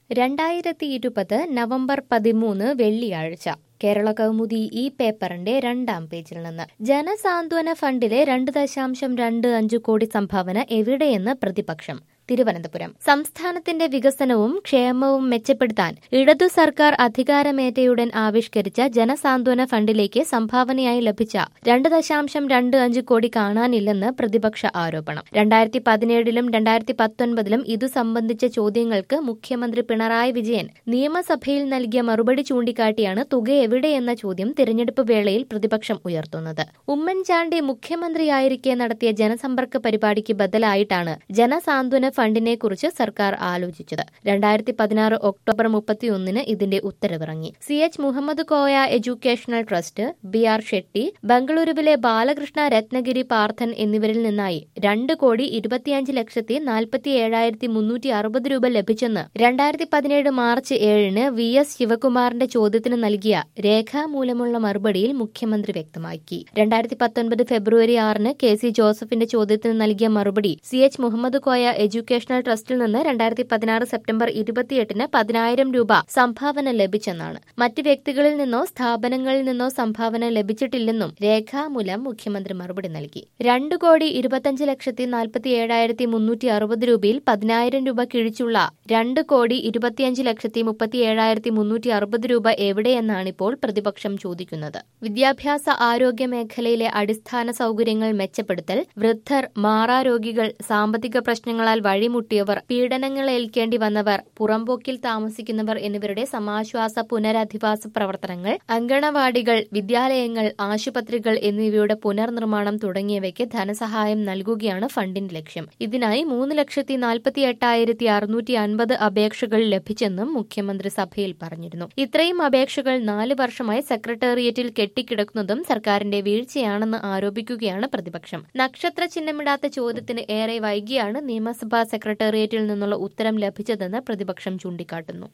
രണ്ടായിരത്തി ഇരുപത് നവംബർ പതിമൂന്ന് വെള്ളിയാഴ്ച കേരള കൗമുദി ഈ പേപ്പറിന്റെ രണ്ടാം പേജിൽ നിന്ന് ജനസാന്ത്വന ഫണ്ടിലെ രണ്ട് ദശാംശം രണ്ട് അഞ്ച് കോടി സംഭാവന എവിടെയെന്ന് പ്രതിപക്ഷം തിരുവനന്തപുരം സംസ്ഥാനത്തിന്റെ വികസനവും ക്ഷേമവും മെച്ചപ്പെടുത്താൻ ഇടതു സർക്കാർ അധികാരമേറ്റയുടൻ ആവിഷ്കരിച്ച ജനസാന്ത്വന ഫണ്ടിലേക്ക് സംഭാവനയായി ലഭിച്ച രണ്ട് ദശാംശം രണ്ട് അഞ്ച് കോടി കാണാനില്ലെന്ന് പ്രതിപക്ഷ ആരോപണം രണ്ടായിരത്തി പതിനേഴിലും രണ്ടായിരത്തി പത്തൊൻപതിലും ഇതു സംബന്ധിച്ച ചോദ്യങ്ങൾക്ക് മുഖ്യമന്ത്രി പിണറായി വിജയൻ നിയമസഭയിൽ നൽകിയ മറുപടി ചൂണ്ടിക്കാട്ടിയാണ് തുക എവിടെയെന്ന ചോദ്യം തിരഞ്ഞെടുപ്പ് വേളയിൽ പ്രതിപക്ഷം ഉയർത്തുന്നത് ഉമ്മൻചാണ്ടി മുഖ്യമന്ത്രിയായിരിക്കെ നടത്തിയ ജനസമ്പർക്ക പരിപാടിക്ക് ബദലായിട്ടാണ് ജനസാന്ത്വന ഫണ്ടിനെ കുറിച്ച് സർക്കാർ ആലോചിച്ചത് രണ്ടായിരത്തി പതിനാറ് ഒക്ടോബർ മുപ്പത്തിയൊന്നിന് ഇതിന്റെ ഉത്തരവിറങ്ങി C H Mohammed Koya educational trust B R Shetty ബംഗളൂരുവിലെ ബാലകൃഷ്ണ രത്നഗിരി പാർത്ഥൻ എന്നിവരിൽ നിന്നായി രണ്ട് കോടി ഇരുപത്തിയഞ്ച് ലക്ഷത്തി നാൽപ്പത്തി ഏഴായിരത്തി മുന്നൂറ്റി അറുപത് രൂപ ലഭിച്ചെന്ന് രണ്ടായിരത്തി പതിനേഴ് മാർച്ച് ഏഴിന് വി എസ് ശിവകുമാറിന്റെ ചോദ്യത്തിന് നൽകിയ രേഖാമൂലമുള്ള മറുപടിയിൽ മുഖ്യമന്ത്രി വ്യക്തമാക്കി രണ്ടായിരത്തി പത്തൊൻപത് ഫെബ്രുവരി ആറിന് കെ സി ജോസഫിന്റെ ചോദ്യത്തിന് നൽകിയ മറുപടി C H Mohammed Koya educational ട്രസ്റ്റിൽ നിന്ന് രണ്ടായിരത്തി പതിനാറ് സെപ്റ്റംബർ ഇരുപത്തിയെട്ടിന് പതിനായിരം രൂപ സംഭാവന ലഭിച്ചെന്നാണ് മറ്റ് വ്യക്തികളിൽ നിന്നോ സ്ഥാപനങ്ങളിൽ നിന്നോ സംഭാവന ലഭിച്ചിട്ടില്ലെന്നും രേഖാമൂലം മുഖ്യമന്ത്രി മറുപടി നൽകി രണ്ട് കോടി ഇരുപത്തിയഞ്ച് ലക്ഷത്തി നാൽപ്പത്തി ഏഴായിരത്തി മുന്നൂറ്റി അറുപത് രൂപയിൽ പതിനായിരം രൂപ കിഴിച്ചുള്ള രണ്ട് കോടി ഇരുപത്തിയഞ്ച് ലക്ഷത്തി മുപ്പത്തി ഏഴായിരത്തി മുന്നൂറ്റി അറുപത് രൂപ എവിടെയെന്നാണിപ്പോൾ പ്രതിപക്ഷം ചോദിക്കുന്നത് വിദ്യാഭ്യാസ ആരോഗ്യ മേഖലയിലെ അടിസ്ഥാന സൗകര്യങ്ങൾ മെച്ചപ്പെടുത്തൽ വൃദ്ധർ മാറാരോഗികൾ സാമ്പത്തിക പ്രശ്നങ്ങളാൽ വഴിമുട്ടിയവർ പീഡനങ്ങൾ ഏൽക്കേണ്ടി വന്നവർ പുറമ്പോക്കിൽ താമസിക്കുന്നവർ എന്നിവരുടെ സമാശ്വാസ പുനരധിവാസ പ്രവർത്തനങ്ങൾ അങ്കണവാടികൾ വിദ്യാലയങ്ങൾ ആശുപത്രികൾ എന്നിവയുടെ പുനർനിർമ്മാണം തുടങ്ങിയവയ്ക്ക് ധനസഹായം നൽകുകയാണ് ഫണ്ടിന്റെ ലക്ഷ്യം ഇതിനായി മൂന്ന് ലക്ഷത്തി നാൽപ്പത്തി എട്ടായിരത്തി അറുന്നൂറ്റി അൻപത് അപേക്ഷകൾ ലഭിച്ചെന്നും മുഖ്യമന്ത്രി സഭയിൽ പറഞ്ഞിരുന്നു ഇത്രയും അപേക്ഷകൾ നാല് വർഷമായി സെക്രട്ടേറിയറ്റിൽ കെട്ടിക്കിടക്കുന്നതും സർക്കാരിന്റെ വീഴ്ചയാണെന്ന് ആരോപിക്കുകയാണ് പ്രതിപക്ഷം നക്ഷത്ര ചിഹ്നമിടാത്ത ചോദ്യത്തിന് ഏറെ വൈകിയാണ് നിയമസഭാ സെക്രട്ടേറിയറ്റിൽ നിന്നുള്ള ഉത്തരം ലഭിച്ചതെന്ന് പ്രതിപക്ഷം ചൂണ്ടിക്കാട്ടുന്നു